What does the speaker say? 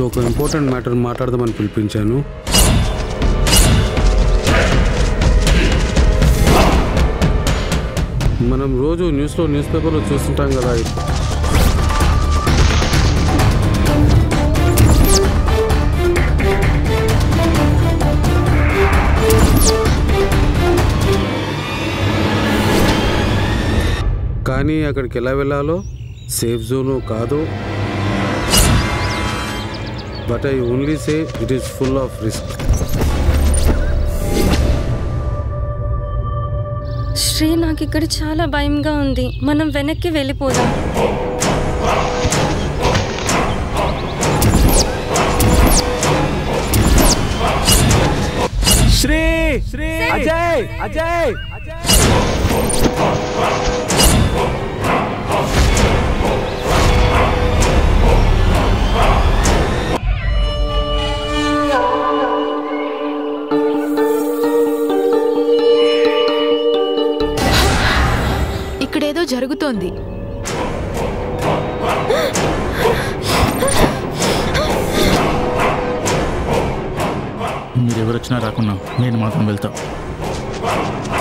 ఒక important matter మాట్లాడదామని పిలిపించాను మనం రోజు న్యూస్లో న్యూస్ పేపర్లో చూస్తుంటాం కదా కానీ అక్కడికి ఎలా వెళ్ళాలో సేఫ్ జోను కాదు but I only say it is full of risk Shri నాకు ఇక్కడ చాలా భయంగా ఉంది మనం వెనక్కి వెళ్ళిపోదాం శ్రీ శ్రీ అజయ్ అజయ్ ఇక్కడేదో జరుగుతోంది మీరు ఎవరు వచ్చినా రాకున్నా నేను మాత్రం వెళ్తా